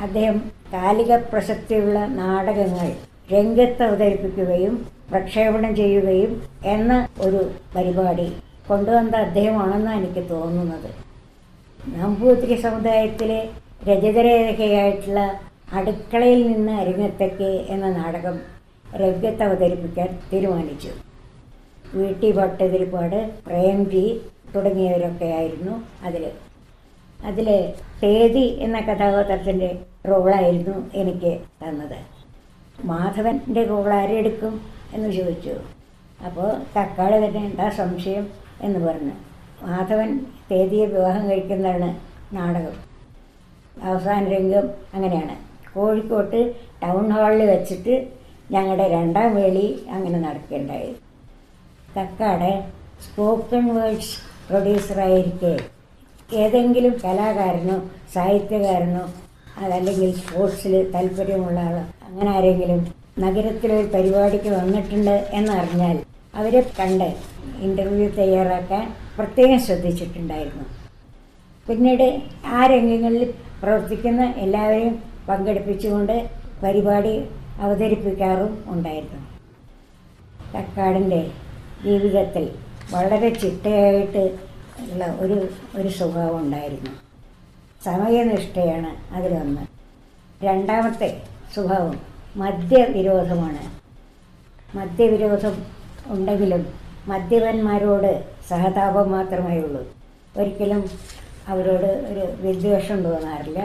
അദ്ദേഹം കാലിക പ്രസക്തിയുള്ള നാടകങ്ങൾ രംഗത്ത് അവതരിപ്പിക്കുകയും പ്രക്ഷേപണം ചെയ്യുകയും എന്ന ഒരു പരിപാടി കൊണ്ടുവന്ന അദ്ദേഹമാണെന്നാണ് എനിക്ക് തോന്നുന്നത് നമ്പൂതിരി സമുദായത്തിലെ രചിതരേഖയായിട്ടുള്ള അടുക്കളയിൽ നിന്ന് അരിങ്ങത്തേക്ക് എന്ന നാടകം രംഗത്ത് അവതരിപ്പിക്കാൻ തീരുമാനിച്ചു വി ടി ഭട്ടതിരിപ്പാട് പ്രേംജി തുടങ്ങിയവരൊക്കെയായിരുന്നു അതിൽ അതിൽ തേതി എന്ന കഥാപാത്രത്തിൻ്റെ റോളായിരുന്നു എനിക്ക് തന്നത് മാധവൻ്റെ റോൾ ആരെടുക്കും എന്ന് ചോദിച്ചു അപ്പോൾ തക്കാളി തന്നെ എന്താ സംശയം എന്ന് പറഞ്ഞു മാധവൻ തേതിയെ വിവാഹം കഴിക്കുന്നതാണ് നാടകം അവസാന രംഗം അങ്ങനെയാണ് കോഴിക്കോട്ട് ടൗൺ ഹാളിൽ വെച്ചിട്ട് ഞങ്ങളുടെ രണ്ടാം വേളി അങ്ങനെ നടക്കുകയുണ്ടായി കക്കാട് സ്പോക്കൺ വേർഡ്സ് പ്രൊഡ്യൂസറായിരിക്കെ ഏതെങ്കിലും കലാകാരനോ സാഹിത്യകാരനോ അതല്ലെങ്കിൽ സ്പോർട്സിൽ താല്പര്യമുള്ള ആൾ അങ്ങനെ ആരെങ്കിലും നഗരത്തിലൊരു പരിപാടിക്ക് വന്നിട്ടുണ്ട് എന്നറിഞ്ഞാൽ അവരെ കണ്ട് ഇൻ്റർവ്യൂ തയ്യാറാക്കാൻ പ്രത്യേകം ശ്രദ്ധിച്ചിട്ടുണ്ടായിരുന്നു പിന്നീട് ആ രംഗങ്ങളിൽ പ്രവർത്തിക്കുന്ന എല്ലാവരെയും പങ്കെടുപ്പിച്ചുകൊണ്ട് പരിപാടി അവതരിപ്പിക്കാറും ഉണ്ടായിരുന്നു കക്കാടിൻ്റെ ജീവിതത്തിൽ വളരെ ചിട്ടയായിട്ട് ഉള്ള ഒരു ഒരു സ്വഭാവം ഉണ്ടായിരുന്നു സമയനിഷ്ഠയാണ് അതിലൊന്ന് രണ്ടാമത്തെ സ്വഭാവം മദ്യവിരോധമാണ് മദ്യവിരോധം ഉണ്ടെങ്കിലും മദ്യപന്മാരോട് സഹതാപം മാത്രമേ ഉള്ളൂ ഒരിക്കലും അവരോട് ഒരു വിദ്വേഷം തോന്നാറില്ല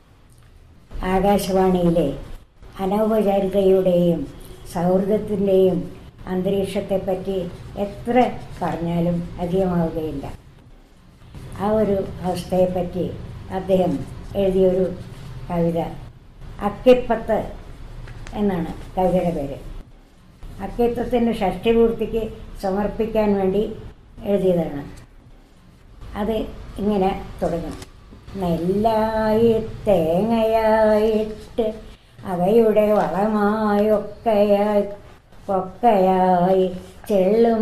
ആകാശവാണിയിലെ അനൗപചാരികയുടെയും സൗഹൃദത്തിൻ്റെയും അന്തരീക്ഷത്തെപ്പറ്റി എത്ര പറഞ്ഞാലും അധികമാവുകയില്ല ആ ഒരു അവസ്ഥയെപ്പറ്റി അദ്ദേഹം എഴുതിയൊരു കവിത അക്കിപ്പത്ത് എന്നാണ് കവിതയുടെ പേര് അക്കിത്തത്തിൻ്റെ ഷഷ്ടിപൂർത്തിക്ക് സമർപ്പിക്കാൻ വേണ്ടി എഴുതിയതാണ് അത് ഇങ്ങനെ തുടങ്ങും നെല്ലായി തേങ്ങയായിട്ട് അവയുടെ വളമായൊക്കെയായി കൊക്കയായി ചെള്ളും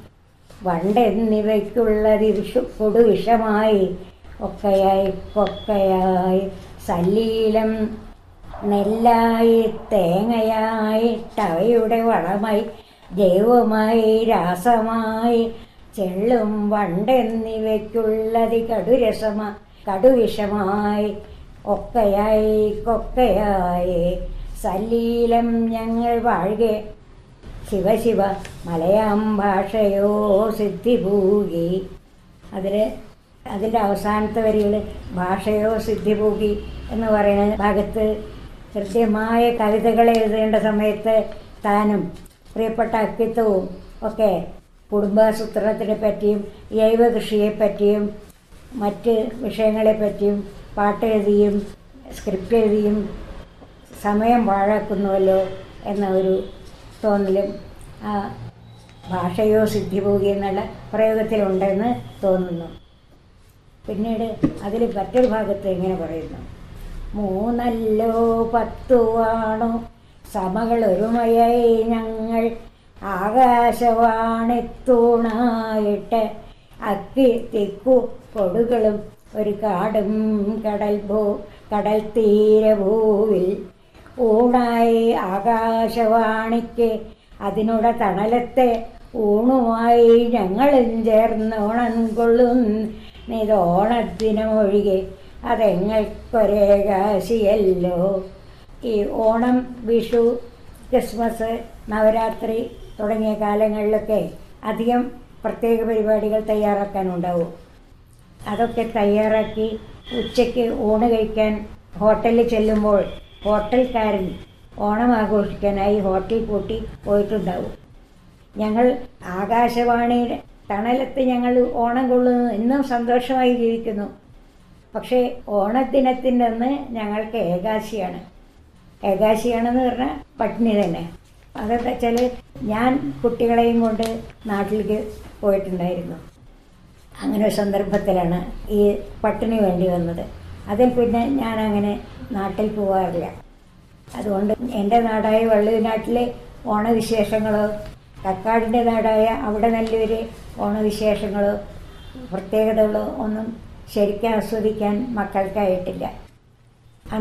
വണ്ടെന്നിവയ്ക്കുള്ളത് വിഷു കൊടുവിഷമായി ഒക്കെയായി കൊക്കയായി സല്ലീലം നെല്ലായി തേങ്ങയായിട്ട് അവയുടെ വളമായി ജൈവമായി രാസമായി ചെള്ളും വണ്ടെന്നിവയ്ക്കുള്ളത് കടുരസമ കടുവിഷമായി ഒക്കെയായി കൊക്കയായി സല്ലീലം ഞങ്ങൾ വാഴുകെ ശിവശിവ മലയാം ഭാഷയോ സിദ്ധിഭൂകി അതിൽ അതിൻ്റെ അവസാനത്തെ വരികൾ ഭാഷയോ സിദ്ധിഭൂകി എന്ന് പറയുന്ന ഭാഗത്ത് കൃത്യമായ കവിതകൾ എഴുതേണ്ട സമയത്ത് താനും പ്രിയപ്പെട്ട അക്കിത്വവും ഒക്കെ കുടുംബാസൂത്രണത്തിനെ പറ്റിയും ജൈവ കൃഷിയെ പറ്റിയും മറ്റ് വിഷയങ്ങളെ പറ്റിയും പാട്ടെഴുതിയും സ്ക്രിപ്റ്റ് എഴുതിയും സമയം പാഴാക്കുന്നുവല്ലോ എന്ന ഒരു തോന്നലും ആ ഭാഷയോ സിദ്ധിഭോഗി എന്നുള്ള പ്രയോഗത്തിലുണ്ടെന്ന് തോന്നുന്നു പിന്നീട് അതിൽ മറ്റൊരു ഭാഗത്ത് ഇങ്ങനെ പറയുന്നു മൂന്നല്ലോ പത്തുവാണോ സമകൾ ഒരുമയായി ഞങ്ങൾ ആകാശവാണെത്തൂണായിട്ട് അക്കി തിക്കു കൊടുകളും ഒരു കാടും കടൽ ഭൂ കടൽ തീരഭൂവിൽ ഊണായി ആകാശവാണിക്ക് അതിനുട തണലത്തെ ഊണുമായി ഞങ്ങളും ചേർന്ന് ഓണം കൊള്ളും ഇതോണത്തിനൊഴികെ അതെങ്ങൾക്കൊരേകാശിയല്ലോ ഈ ഓണം വിഷു ക്രിസ്മസ് നവരാത്രി തുടങ്ങിയ കാലങ്ങളിലൊക്കെ അധികം പ്രത്യേക പരിപാടികൾ തയ്യാറാക്കാനുണ്ടാവും അതൊക്കെ തയ്യാറാക്കി ഉച്ചയ്ക്ക് ഊണ് കഴിക്കാൻ ഹോട്ടലിൽ ചെല്ലുമ്പോൾ ഹോട്ടൽക്കാരൻ ഓണം ആഘോഷിക്കാനായി ഹോട്ടൽ പൂട്ടി പോയിട്ടുണ്ടാവും ഞങ്ങൾ ആകാശവാണിയുടെ തണലത്ത് ഞങ്ങൾ ഓണം കൊള്ളുന്നു ഇന്നും സന്തോഷമായി ജീവിക്കുന്നു പക്ഷേ ഓണദിനത്തിൻ്റെ അന്ന് ഞങ്ങൾക്ക് ഏകാശിയാണ് ഏകാശിയാണെന്ന് പറഞ്ഞാൽ പട്ടിണി തന്നെ അതെന്താ വെച്ചാൽ ഞാൻ കുട്ടികളെയും കൊണ്ട് നാട്ടിലേക്ക് പോയിട്ടുണ്ടായിരുന്നു അങ്ങനെ ഒരു സന്ദർഭത്തിലാണ് ഈ പട്ടിണി വേണ്ടി വന്നത് അതിൽ പിന്നെ ഞാൻ അങ്ങനെ നാട്ടിൽ പോകാറില്ല അതുകൊണ്ട് എൻ്റെ നാടായ വള്ളുവനാട്ടിലെ ഓണവിശേഷങ്ങളോ കക്കാടിൻ്റെ നാടായ അവിടെ നല്ലൊരു ഓണവിശേഷങ്ങളോ പ്രത്യേകതകളോ ഒന്നും ശരിക്കും ആസ്വദിക്കാൻ മക്കൾക്കായിട്ടില്ല